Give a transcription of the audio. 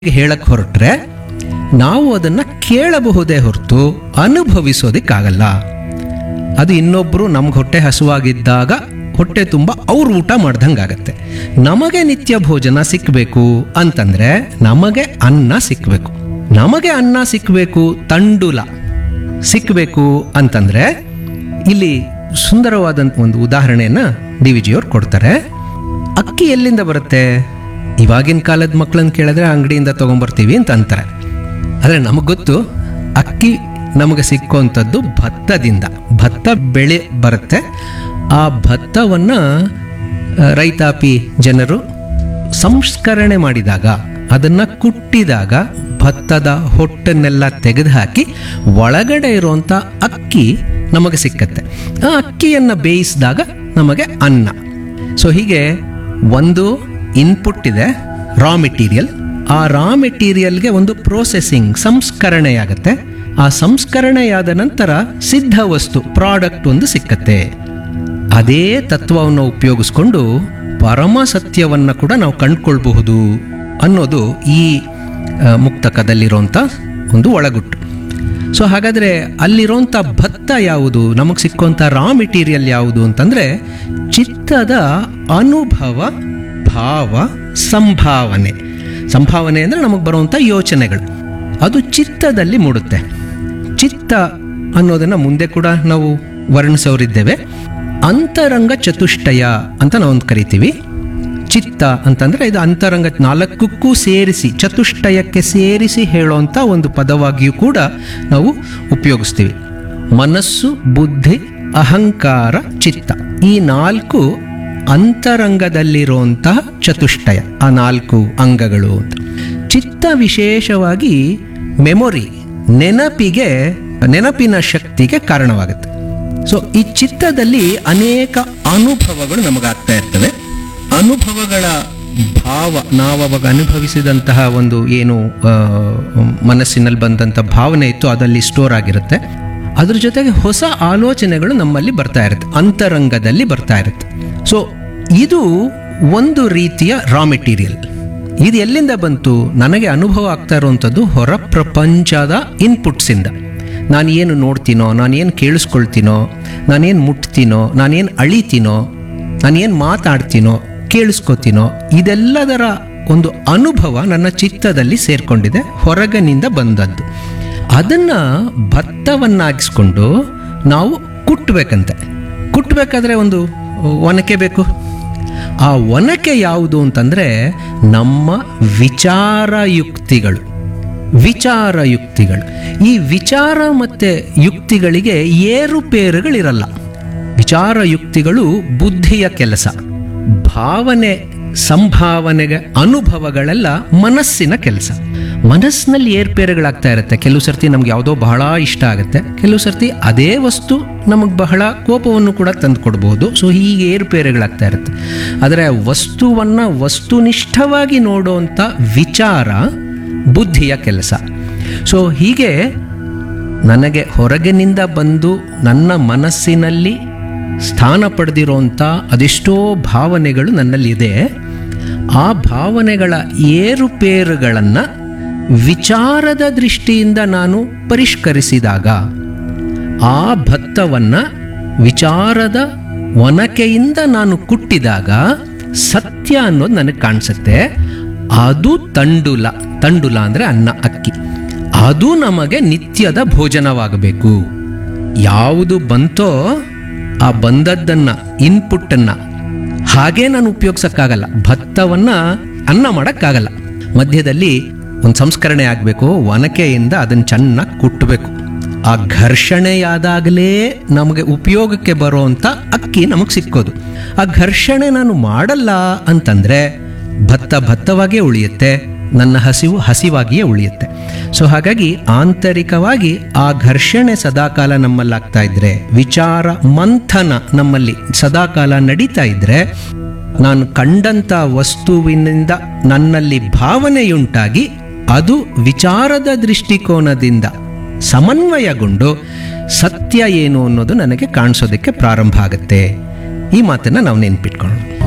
ಹೇಳಕ್ ಹೊರಟ್ರೆ ನಾವು ಅದನ್ನ ಕೇಳಬಹುದೇ ಹೊರತು ಅನುಭವಿಸೋದಿಕ್ಕಾಗಲ್ಲ ಅದು ಇನ್ನೊಬ್ರು ನಮ್ಗೆ ಹೊಟ್ಟೆ ಹಸುವಾಗಿದ್ದಾಗ ಹೊಟ್ಟೆ ತುಂಬ ಅವ್ರು ಊಟ ಮಾಡ್ದಂಗಾಗತ್ತೆ ನಮಗೆ ನಿತ್ಯ ಭೋಜನ ಸಿಕ್ಕಬೇಕು ಅಂತಂದ್ರೆ ನಮಗೆ ಅನ್ನ ಸಿಕ್ಕಬೇಕು ನಮಗೆ ಅನ್ನ ಸಿಕ್ಕಬೇಕು ತಂಡುಲ ಸಿಕ್ಕಬೇಕು ಅಂತಂದ್ರೆ ಇಲ್ಲಿ ಸುಂದರವಾದಂಥ ಒಂದು ಉದಾಹರಣೆಯನ್ನ ಡಿ ವಿ ಜಿಯವ್ರು ಕೊಡ್ತಾರೆ ಅಕ್ಕಿ ಎಲ್ಲಿಂದ ಬರುತ್ತೆ ಇವಾಗಿನ ಕಾಲದ ಮಕ್ಕಳನ್ನ ಕೇಳಿದ್ರೆ ಅಂಗಡಿಯಿಂದ ತೊಗೊಂಬರ್ತೀವಿ ಅಂತ ಅಂತಾರೆ ಆದರೆ ನಮಗೆ ಗೊತ್ತು ಅಕ್ಕಿ ನಮಗೆ ಸಿಕ್ಕುವಂಥದ್ದು ಭತ್ತದಿಂದ ಭತ್ತ ಬೆಳೆ ಬರುತ್ತೆ ಆ ಭತ್ತವನ್ನು ರೈತಾಪಿ ಜನರು ಸಂಸ್ಕರಣೆ ಮಾಡಿದಾಗ ಅದನ್ನು ಕುಟ್ಟಿದಾಗ ಭತ್ತದ ಹೊಟ್ಟನ್ನೆಲ್ಲ ತೆಗೆದುಹಾಕಿ ಒಳಗಡೆ ಇರುವಂಥ ಅಕ್ಕಿ ನಮಗೆ ಸಿಕ್ಕತ್ತೆ ಆ ಅಕ್ಕಿಯನ್ನು ಬೇಯಿಸಿದಾಗ ನಮಗೆ ಅನ್ನ ಸೊ ಹೀಗೆ ಒಂದು ಇನ್ಪುಟ್ ಇದೆ ರಾ ಮೆಟೀರಿಯಲ್ ಆ ರಾ ಮೆಟೀರಿಯಲ್ಗೆ ಒಂದು ಪ್ರೋಸೆಸಿಂಗ್ ಸಂಸ್ಕರಣೆಯಾಗತ್ತೆ ಆ ಸಂಸ್ಕರಣೆಯಾದ ನಂತರ ಸಿದ್ಧ ವಸ್ತು ಪ್ರಾಡಕ್ಟ್ ಒಂದು ಸಿಕ್ಕತ್ತೆ ಅದೇ ತತ್ವವನ್ನು ಉಪಯೋಗಿಸ್ಕೊಂಡು ಪರಮ ಸತ್ಯವನ್ನು ಕೂಡ ನಾವು ಕಂಡುಕೊಳ್ಬಹುದು ಅನ್ನೋದು ಈ ಆ, ಮುಕ್ತಕದಲ್ಲಿರುವಂಥ ಒಂದು ಒಳಗುಟ್ಟು ಸೊ ಹಾಗಾದರೆ ಅಲ್ಲಿರೋಂಥ ಭತ್ತ ಯಾವುದು ನಮಗೆ ಸಿಕ್ಕುವಂಥ ರಾ ಮೆಟೀರಿಯಲ್ ಯಾವುದು ಅಂತಂದರೆ ಚಿತ್ತದ ಅನುಭವ ಭಾವ ಸಂಭಾವನೆ ಸಂಭಾವನೆ ಅಂದರೆ ನಮಗೆ ಬರುವಂಥ ಯೋಚನೆಗಳು ಅದು ಚಿತ್ತದಲ್ಲಿ ಮೂಡುತ್ತೆ ಚಿತ್ತ ಅನ್ನೋದನ್ನು ಮುಂದೆ ಕೂಡ ನಾವು ವರ್ಣಿಸೋರಿದ್ದೇವೆ ಅಂತರಂಗ ಚತುಷ್ಟಯ ಅಂತ ನಾವೊಂದು ಕರಿತೀವಿ ಚಿತ್ತ ಅಂತಂದ್ರೆ ಇದು ಅಂತರಂಗ ನಾಲ್ಕಕ್ಕೂ ಸೇರಿಸಿ ಚತುಷ್ಟಯಕ್ಕೆ ಸೇರಿಸಿ ಹೇಳುವಂಥ ಒಂದು ಪದವಾಗಿಯೂ ಕೂಡ ನಾವು ಉಪಯೋಗಿಸ್ತೀವಿ ಮನಸ್ಸು ಬುದ್ಧಿ ಅಹಂಕಾರ ಚಿತ್ತ ಈ ನಾಲ್ಕು ಅಂತರಂಗದಲ್ಲಿರುವಂತಹ ಚತುಷ್ಟಯ ಆ ನಾಲ್ಕು ಅಂಗಗಳು ಅಂತ ಚಿತ್ತ ವಿಶೇಷವಾಗಿ ಮೆಮೊರಿ ನೆನಪಿಗೆ ನೆನಪಿನ ಶಕ್ತಿಗೆ ಕಾರಣವಾಗುತ್ತೆ ಸೊ ಈ ಚಿತ್ತದಲ್ಲಿ ಅನೇಕ ಅನುಭವಗಳು ನಮಗಾಗ್ತಾ ಇರ್ತವೆ ಅನುಭವಗಳ ಭಾವ ನಾವು ಅವಾಗ ಅನುಭವಿಸಿದಂತಹ ಒಂದು ಏನು ಆ, ಮನಸ್ಸಿನಲ್ಲಿ ಬಂದಂಥ ಭಾವನೆ ಇತ್ತು ಅದಲ್ಲಿ ಸ್ಟೋರ್ ಆಗಿರುತ್ತೆ ಅದ್ರ ಜೊತೆಗೆ ಹೊಸ ಆಲೋಚನೆಗಳು ನಮ್ಮಲ್ಲಿ ಬರ್ತಾ ಇರುತ್ತೆ ಅಂತರಂಗದಲ್ಲಿ ಬರ್ತಾ ಇರುತ್ತೆ ಸೊ ಇದು ಒಂದು ರೀತಿಯ ರಾ ಮೆಟೀರಿಯಲ್ ಇದು ಎಲ್ಲಿಂದ ಬಂತು ನನಗೆ ಅನುಭವ ಆಗ್ತಾ ಇರುವಂಥದ್ದು ಹೊರ ಪ್ರಪಂಚದ ಇನ್ಪುಟ್ಸಿಂದ ನಾನು ಏನು ನೋಡ್ತೀನೋ ನಾನು ಏನು ಕೇಳಿಸ್ಕೊಳ್ತೀನೋ ನಾನೇನು ಮುಟ್ತೀನೋ ನಾನೇನು ಅಳಿತೀನೋ ನಾನೇನು ಮಾತಾಡ್ತೀನೋ ಕೇಳಿಸ್ಕೊತೀನೋ ಇದೆಲ್ಲದರ ಒಂದು ಅನುಭವ ನನ್ನ ಚಿತ್ತದಲ್ಲಿ ಸೇರ್ಕೊಂಡಿದೆ ಹೊರಗನಿಂದ ಬಂದದ್ದು ಅದನ್ನು ಭತ್ತವನ್ನಾಗಿಸ್ಕೊಂಡು ನಾವು ಕುಟ್ಟಬೇಕಂತೆ ಕುಟ್ಟಬೇಕಾದ್ರೆ ಒಂದು ಒನಕೆ ಬೇಕು ಆ ಒನಕೆ ಯಾವುದು ಅಂತಂದರೆ ನಮ್ಮ ವಿಚಾರ ಯುಕ್ತಿಗಳು ವಿಚಾರ ಯುಕ್ತಿಗಳು ಈ ವಿಚಾರ ಮತ್ತು ಯುಕ್ತಿಗಳಿಗೆ ಏರುಪೇರುಗಳಿರಲ್ಲ ವಿಚಾರ ಯುಕ್ತಿಗಳು ಬುದ್ಧಿಯ ಕೆಲಸ ಭಾವನೆ ಸಂಭಾವನೆಗೆ ಅನುಭವಗಳೆಲ್ಲ ಮನಸ್ಸಿನ ಕೆಲಸ ಮನಸ್ಸಿನಲ್ಲಿ ಏರ್ಪೇರುಗಳಾಗ್ತಾ ಇರುತ್ತೆ ಕೆಲವು ಸರ್ತಿ ನಮ್ಗೆ ಯಾವುದೋ ಬಹಳ ಇಷ್ಟ ಆಗುತ್ತೆ ಕೆಲವು ಸರ್ತಿ ಅದೇ ವಸ್ತು ನಮಗೆ ಬಹಳ ಕೋಪವನ್ನು ಕೂಡ ತಂದು ಕೊಡ್ಬೋದು ಸೊ ಹೀಗೆ ಏರುಪೇರುಗಳಾಗ್ತಾ ಇರುತ್ತೆ ಆದರೆ ವಸ್ತುವನ್ನು ವಸ್ತುನಿಷ್ಠವಾಗಿ ನೋಡುವಂಥ ವಿಚಾರ ಬುದ್ಧಿಯ ಕೆಲಸ ಸೊ ಹೀಗೆ ನನಗೆ ಹೊರಗಿನಿಂದ ಬಂದು ನನ್ನ ಮನಸ್ಸಿನಲ್ಲಿ ಸ್ಥಾನ ಪಡೆದಿರೋಂಥ ಅದೆಷ್ಟೋ ಭಾವನೆಗಳು ನನ್ನಲ್ಲಿದೆ ಆ ಭಾವನೆಗಳ ಏರುಪೇರುಗಳನ್ನು ವಿಚಾರದ ದೃಷ್ಟಿಯಿಂದ ನಾನು ಪರಿಷ್ಕರಿಸಿದಾಗ ಆ ಭತ್ತವನ್ನು ವಿಚಾರದ ಒನಕೆಯಿಂದ ನಾನು ಕುಟ್ಟಿದಾಗ ಸತ್ಯ ಅನ್ನೋದು ನನಗೆ ಕಾಣಿಸುತ್ತೆ ಅದು ತಂಡುಲ ತಂಡುಲ ಅಂದರೆ ಅನ್ನ ಅಕ್ಕಿ ಅದು ನಮಗೆ ನಿತ್ಯದ ಭೋಜನವಾಗಬೇಕು ಯಾವುದು ಬಂತೋ ಆ ಬಂದದ್ದನ್ನು ಇನ್ಪುಟ್ಟನ್ನು ಹಾಗೇ ನಾನು ಉಪಯೋಗಿಸೋಕ್ಕಾಗಲ್ಲ ಭತ್ತವನ್ನು ಅನ್ನ ಮಾಡೋಕ್ಕಾಗಲ್ಲ ಮಧ್ಯದಲ್ಲಿ ಒಂದು ಸಂಸ್ಕರಣೆ ಆಗಬೇಕು ಒನಕೆಯಿಂದ ಅದನ್ನು ಚೆನ್ನಾಗಿ ಕುಟ್ಟಬೇಕು ಆ ಘರ್ಷಣೆಯಾದಾಗಲೇ ನಮಗೆ ಉಪಯೋಗಕ್ಕೆ ಬರುವಂಥ ಅಕ್ಕಿ ನಮಗೆ ಸಿಕ್ಕೋದು ಆ ಘರ್ಷಣೆ ನಾನು ಮಾಡಲ್ಲ ಅಂತಂದರೆ ಭತ್ತ ಭತ್ತವಾಗೇ ಉಳಿಯುತ್ತೆ ನನ್ನ ಹಸಿವು ಹಸಿವಾಗಿಯೇ ಉಳಿಯುತ್ತೆ ಸೊ ಹಾಗಾಗಿ ಆಂತರಿಕವಾಗಿ ಆ ಘರ್ಷಣೆ ಸದಾಕಾಲ ನಮ್ಮಲ್ಲಾಗ್ತಾ ಇದ್ರೆ ವಿಚಾರ ಮಂಥನ ನಮ್ಮಲ್ಲಿ ಸದಾಕಾಲ ನಡೀತಾ ಇದ್ರೆ ನಾನು ಕಂಡಂಥ ವಸ್ತುವಿನಿಂದ ನನ್ನಲ್ಲಿ ಭಾವನೆಯುಂಟಾಗಿ ಅದು ವಿಚಾರದ ದೃಷ್ಟಿಕೋನದಿಂದ ಸಮನ್ವಯಗೊಂಡು ಸತ್ಯ ಏನು ಅನ್ನೋದು ನನಗೆ ಕಾಣಿಸೋದಕ್ಕೆ ಪ್ರಾರಂಭ ಆಗುತ್ತೆ ಈ ಮಾತನ್ನು ನಾವು ನೆನ್ಪಿಟ್ಕೊಳ್ಳೋಣ